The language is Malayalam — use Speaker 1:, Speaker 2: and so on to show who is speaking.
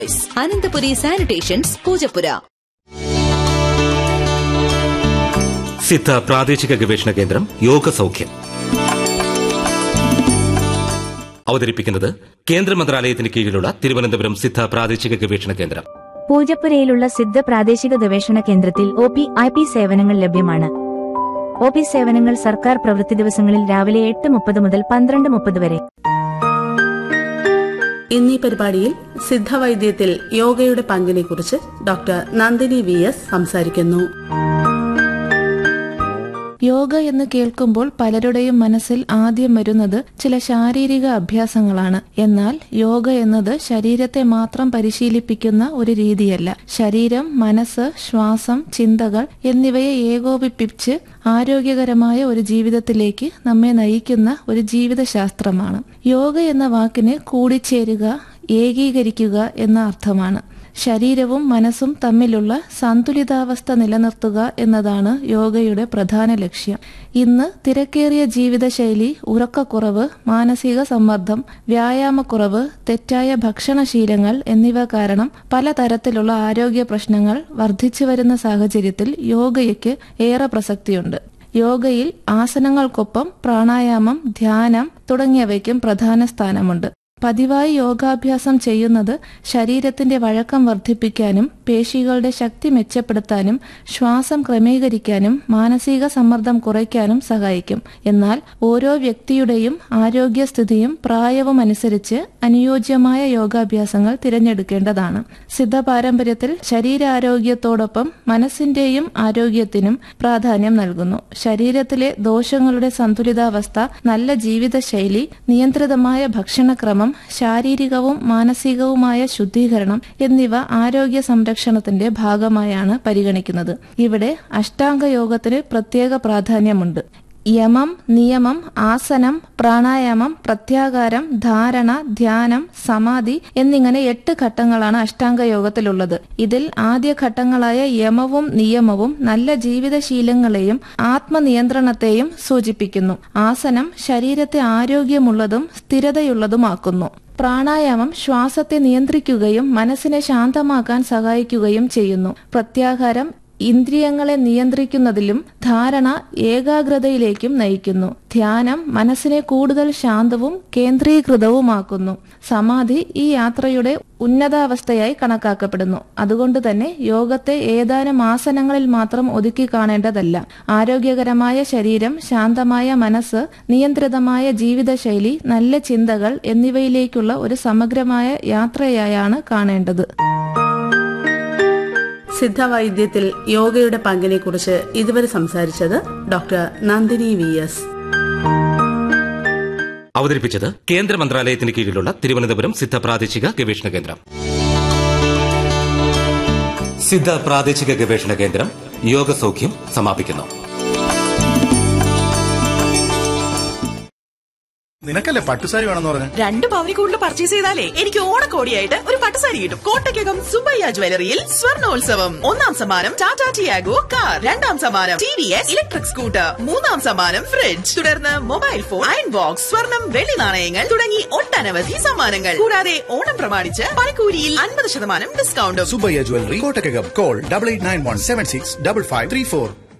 Speaker 1: അനന്തപുരി സാനിറ്റേഷൻസ് പൂജപ്പുര
Speaker 2: സിദ്ധ പ്രാദേശിക ഗവേഷണ കേന്ദ്രം യോഗ സൗഖ്യം അവതരിപ്പിക്കുന്നത് കേന്ദ്ര മന്ത്രാലയത്തിന് കീഴിലുള്ള തിരുവനന്തപുരം സിദ്ധ പ്രാദേശിക ഗവേഷണ കേന്ദ്രം
Speaker 3: പൂജപ്പുരയിലുള്ള സിദ്ധ പ്രാദേശിക ഗവേഷണ കേന്ദ്രത്തിൽ ഒ പി ഐ പി സേവനങ്ങൾ ലഭ്യമാണ് ഒ പി സേവനങ്ങൾ സർക്കാർ പ്രവൃത്തി ദിവസങ്ങളിൽ രാവിലെ എട്ട് മുപ്പത് മുതൽ പന്ത്രണ്ട് മുപ്പത് വരെ
Speaker 4: ഇന്നീ പരിപാടിയിൽ സിദ്ധവൈദ്യത്തിൽ യോഗയുടെ പങ്കിനെക്കുറിച്ച് ഡോക്ടർ നന്ദിനി വി എസ് സംസാരിക്കുന്നു
Speaker 5: യോഗ എന്ന് കേൾക്കുമ്പോൾ പലരുടെയും മനസ്സിൽ ആദ്യം വരുന്നത് ചില ശാരീരിക അഭ്യാസങ്ങളാണ് എന്നാൽ യോഗ എന്നത് ശരീരത്തെ മാത്രം പരിശീലിപ്പിക്കുന്ന ഒരു രീതിയല്ല ശരീരം മനസ്സ് ശ്വാസം ചിന്തകൾ എന്നിവയെ ഏകോപിപ്പിച്ച് ആരോഗ്യകരമായ ഒരു ജീവിതത്തിലേക്ക് നമ്മെ നയിക്കുന്ന ഒരു ജീവിതശാസ്ത്രമാണ് യോഗ എന്ന വാക്കിന് കൂടിച്ചേരുക ഏകീകരിക്കുക എന്ന അർത്ഥമാണ് ശരീരവും മനസ്സും തമ്മിലുള്ള സന്തുലിതാവസ്ഥ നിലനിർത്തുക എന്നതാണ് യോഗയുടെ പ്രധാന ലക്ഷ്യം ഇന്ന് തിരക്കേറിയ ജീവിതശൈലി ഉറക്കക്കുറവ് മാനസിക സമ്മർദ്ദം വ്യായാമക്കുറവ് തെറ്റായ ഭക്ഷണശീലങ്ങൾ എന്നിവ കാരണം പലതരത്തിലുള്ള ആരോഗ്യ പ്രശ്നങ്ങൾ വർദ്ധിച്ചു വരുന്ന സാഹചര്യത്തിൽ യോഗയ്ക്ക് ഏറെ പ്രസക്തിയുണ്ട് യോഗയിൽ ആസനങ്ങൾക്കൊപ്പം പ്രാണായാമം ധ്യാനം തുടങ്ങിയവയ്ക്കും പ്രധാന സ്ഥാനമുണ്ട് പതിവായി യോഗാഭ്യാസം ചെയ്യുന്നത് ശരീരത്തിന്റെ വഴക്കം വർദ്ധിപ്പിക്കാനും പേശികളുടെ ശക്തി മെച്ചപ്പെടുത്താനും ശ്വാസം ക്രമീകരിക്കാനും മാനസിക സമ്മർദ്ദം കുറയ്ക്കാനും സഹായിക്കും എന്നാൽ ഓരോ വ്യക്തിയുടെയും ആരോഗ്യസ്ഥിതിയും പ്രായവും അനുസരിച്ച് അനുയോജ്യമായ യോഗാഭ്യാസങ്ങൾ തിരഞ്ഞെടുക്കേണ്ടതാണ് സിദ്ധ പാരമ്പര്യത്തിൽ ശരീരാരോഗ്യത്തോടൊപ്പം മനസ്സിന്റെയും ആരോഗ്യത്തിനും പ്രാധാന്യം നൽകുന്നു ശരീരത്തിലെ ദോഷങ്ങളുടെ സന്തുലിതാവസ്ഥ നല്ല ജീവിതശൈലി നിയന്ത്രിതമായ ഭക്ഷണക്രമം ശാരീരികവും മാനസികവുമായ ശുദ്ധീകരണം എന്നിവ ആരോഗ്യ സംരക്ഷണത്തിന്റെ ഭാഗമായാണ് പരിഗണിക്കുന്നത് ഇവിടെ അഷ്ടാംഗ യോഗത്തിന് പ്രത്യേക പ്രാധാന്യമുണ്ട് യമം നിയമം ആസനം പ്രാണായാമം പ്രത്യാകാരം ധാരണ ധ്യാനം സമാധി എന്നിങ്ങനെ എട്ട് ഘട്ടങ്ങളാണ് അഷ്ടാംഗ യോഗത്തിലുള്ളത് ഇതിൽ ആദ്യ ഘട്ടങ്ങളായ യമവും നിയമവും നല്ല ജീവിതശീലങ്ങളെയും ആത്മനിയന്ത്രണത്തെയും സൂചിപ്പിക്കുന്നു ആസനം ശരീരത്തെ ആരോഗ്യമുള്ളതും സ്ഥിരതയുള്ളതുമാക്കുന്നു പ്രാണായാമം ശ്വാസത്തെ നിയന്ത്രിക്കുകയും മനസ്സിനെ ശാന്തമാക്കാൻ സഹായിക്കുകയും ചെയ്യുന്നു പ്രത്യാഹാരം ഇന്ദ്രിയങ്ങളെ നിയന്ത്രിക്കുന്നതിലും ധാരണ ഏകാഗ്രതയിലേക്കും നയിക്കുന്നു ധ്യാനം മനസ്സിനെ കൂടുതൽ ശാന്തവും കേന്ദ്രീകൃതവുമാക്കുന്നു സമാധി ഈ യാത്രയുടെ ഉന്നതാവസ്ഥയായി കണക്കാക്കപ്പെടുന്നു അതുകൊണ്ട് തന്നെ യോഗത്തെ ഏതാനും ആസനങ്ങളിൽ മാത്രം ഒതുക്കി കാണേണ്ടതല്ല ആരോഗ്യകരമായ ശരീരം ശാന്തമായ മനസ്സ് നിയന്ത്രിതമായ ജീവിതശൈലി നല്ല ചിന്തകൾ എന്നിവയിലേക്കുള്ള ഒരു സമഗ്രമായ യാത്രയായാണ് കാണേണ്ടത്
Speaker 4: സിദ്ധവൈദ്യത്തിൽ യോഗയുടെ പങ്കിനെക്കുറിച്ച് ഇതുവരെ സംസാരിച്ചത് ഡോക്ടർ നന്ദിനി വി എസ്
Speaker 2: അവതരിപ്പിച്ചത് കേന്ദ്ര മന്ത്രാലയത്തിന് കീഴിലുള്ള തിരുവനന്തപുരം സിദ്ധ പ്രാദേശിക ഗവേഷണ കേന്ദ്രം സിദ്ധ പ്രാദേശിക ഗവേഷണ കേന്ദ്രം യോഗ സൗഖ്യം സമാപിക്കുന്നു
Speaker 6: നിനക്കല്ലേ പട്ടുസാരി വേണമെന്ന് പറഞ്ഞു
Speaker 7: രണ്ട് പവനി കൂടുതൽ പർച്ചേസ് ചെയ്താലേ എനിക്ക് ഓണക്കോടിയായിട്ട് ഒരു പട്ടുസാരി കിട്ടും കോട്ടയ്ക്കകം സുബയ്യ ജ്വല്ലറിയിൽ സ്വർണോത്സവം ഒന്നാം സമ്മാനം ടാറ്റ ടിയാഗോ കാർ രണ്ടാം സമ്മാനം T V S electric scooter മൂന്നാം സമ്മാനം ഫ്രിഡ്ജ് തുടർന്ന് മൊബൈൽ ഫോൺ അയൺ ബോക്സ് സ്വർണം വെള്ളി നാണയങ്ങൾ തുടങ്ങി ഒട്ടനവധി സമ്മാനങ്ങൾ കൂടാതെ ഓണം പ്രമാണിച്ച് പണിക്കൂലിയിൽ അൻപത് ശതമാനം ഡിസ്കൗണ്ടും
Speaker 6: Subbaiah jewellery Kottakkakam call double eight nine one seven six double five three four